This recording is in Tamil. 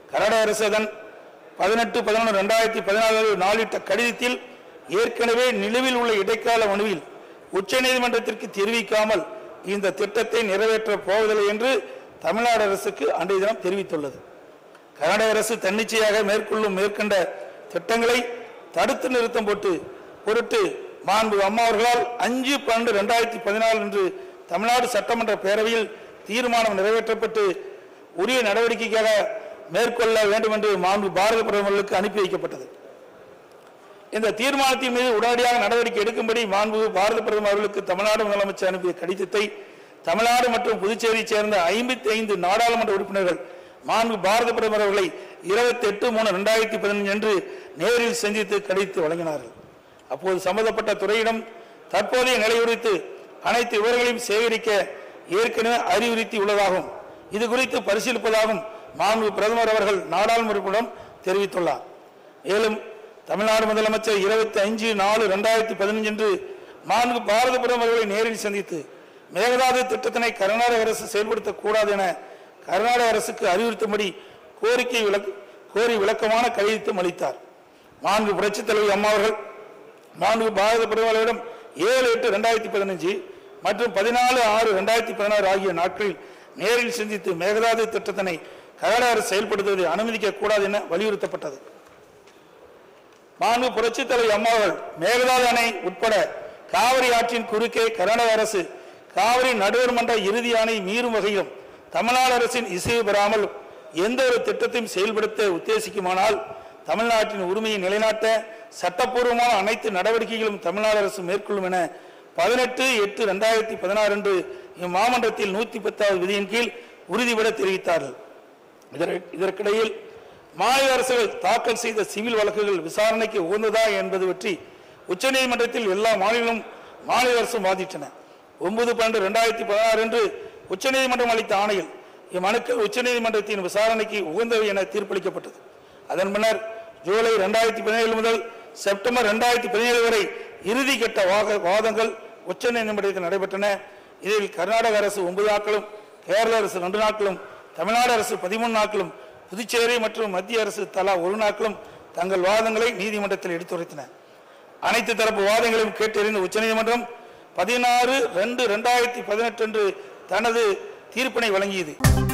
கர்நாடக அரசு அதன் பதினெட்டு பதினொன்று ரெண்டாயிரத்தி பதினாலு நாளிட்ட கடிதத்தில் ஏற்கனவே நிலுவில் உள்ள இடைக்கால மனுவில் உச்சநீதிமன்றத்திற்கு தெரிவிக்காமல் இந்த திட்டத்தை நிறைவேற்றப் போவதில்லை என்று தமிழ்நாடு அரசுக்கு அன்றைய தினம் தெரிவித்துள்ளது கர்நாடக அரசு தன்னிச்சையாக மேற்கொள்ளும் மேற்கண்ட திட்டங்களை தடுத்து நிறுத்தம் போட்டு பொருட்டு மாண்பு அம்மா அவர்களால் அஞ்சு பன்னெண்டு ரெண்டாயிரத்தி பதினாலு அன்று தமிழ்நாடு சட்டமன்ற பேரவையில் தீர்மானம் நிறைவேற்றப்பட்டு உரிய நடவடிக்கைக்காக மேற்கொள்ள வேண்டும் என்று மாண்பு பாரத பிரதமர்களுக்கு அனுப்பி வைக்கப்பட்டது இந்த தீர்மானத்தின் மீது உடனடியாக நடவடிக்கை எடுக்கும்படி மாண்பு பாரத பிரதமர் அவர்களுக்கு தமிழ்நாடு முதலமைச்சர் அனுப்பிய கடிதத்தை தமிழ்நாடு மற்றும் புதுச்சேரியை சேர்ந்த ஐம்பத்தி ஐந்து நாடாளுமன்ற உறுப்பினர்கள் மாண்பு பாரத பிரதமர் அவர்களை இருபத்தி எட்டு மூணு ரெண்டாயிரத்தி பதினஞ்சு அன்று நேரில் சந்தித்து கடித்து வழங்கினார்கள் அப்போது சம்பந்தப்பட்ட துறையிடம் தற்போதைய நிலை குறித்து அனைத்து விவரங்களையும் சேகரிக்க ஏற்கனவே அறிவுறுத்தி உள்ளதாகவும் இது குறித்து பரிசீலிப்பதாகவும் மாண்பு பிரதமர் அவர்கள் நாடாளுமன்றத்திடம் தெரிவித்துள்ளார் மேலும் தமிழ்நாடு முதலமைச்சர் இருபத்தி அஞ்சு நாலு ரெண்டாயிரத்தி பதினஞ்சு அன்று நான்கு பாரத பிரதமர்களை நேரில் சந்தித்து மேகதாது திட்டத்தினை கர்நாடக அரசு செயல்படுத்தக்கூடாது என கர்நாடக அரசுக்கு அறிவுறுத்தும்படி கோரிக்கை விளக்க கோரி விளக்கமான கடிதத்தும் அளித்தார் நான்கு புரட்சித் தலைவி அம்மா அவர்கள் நான்கு பாரத பிரதமர்களிடம் ஏழு எட்டு ரெண்டாயிரத்தி பதினஞ்சு மற்றும் பதினாலு ஆறு ரெண்டாயிரத்தி பதினாறு ஆகிய நாட்களில் நேரில் சந்தித்து மேகதாது திட்டத்தினை கர்நாடக அரசு செயல்படுத்துவதை அனுமதிக்க கூடாது என வலியுறுத்தப்பட்டது மாண்பு புரட்சித் தலைவர் அம்மாவர்கள் மேகதாது அணை உட்பட காவிரி ஆற்றின் குறுக்கே கர்நாடக அரசு காவிரி நடுவர் மன்ற இறுதி அணை மீறும் வகையிலும் தமிழ்நாடு அரசின் இசைவு பெறாமல் எந்த ஒரு திட்டத்தையும் செயல்படுத்த உத்தேசிக்குமானால் தமிழ்நாட்டின் உரிமையை நிலைநாட்ட சட்டப்பூர்வமான அனைத்து நடவடிக்கைகளும் தமிழ்நாடு அரசு மேற்கொள்ளும் என பதினெட்டு எட்டு ரெண்டாயிரத்தி பதினாறு அன்று இம்மாமன்றத்தில் நூத்தி பத்தாவது விதியின் கீழ் உறுதிபட தெரிவித்தார்கள் இதற்கு- இதற்கிடையில் மாநில அரசுகள் தாக்கல் செய்த சிவில் வழக்குகள் விசாரணைக்கு உகந்ததா என்பது பற்றி உச்சநீதிமன்றத்தில் எல்லா மாநிலங்களும் மாநில அரசும் வாதிட்டன ஒன்பது பன்னெண்டு ரெண்டாயிரத்தி பதினாறு அன்று உச்சநீதிமன்றம் அளித்த ஆணையில் இம்மனுக்கள் உச்சநீதிமன்றத்தின் விசாரணைக்கு உகந்தவை என தீர்ப்பளிக்கப்பட்டது அதன் பின்னர் ஜூலை ரெண்டாயிரத்தி பதினேழு முதல் செப்டம்பர் ரெண்டாயிரத்தி பதினேழு வரை இறுதி கட்ட வாக வாதங்கள் உச்சநீதிமன்றத்தில் நடைபெற்றன இதில் கர்நாடக அரசு ஒன்பது நாட்களும் கேரள அரசு ரெண்டு நாட்களும் தமிழ்நாடு அரசு பதிமூணு நாட்களும் புதுச்சேரி மற்றும் மத்திய அரசு தலா ஒரு நாட்களும் தங்கள் வாதங்களை நீதிமன்றத்தில் எடுத்துரைத்தன அனைத்து தரப்பு வாதங்களையும் கேட்டறிந்த உச்சநீதிமன்றம் பதினாறு ரெண்டு ரெண்டாயிரத்தி பதினெட்டு அன்று தனது தீர்ப்பினை வழங்கியது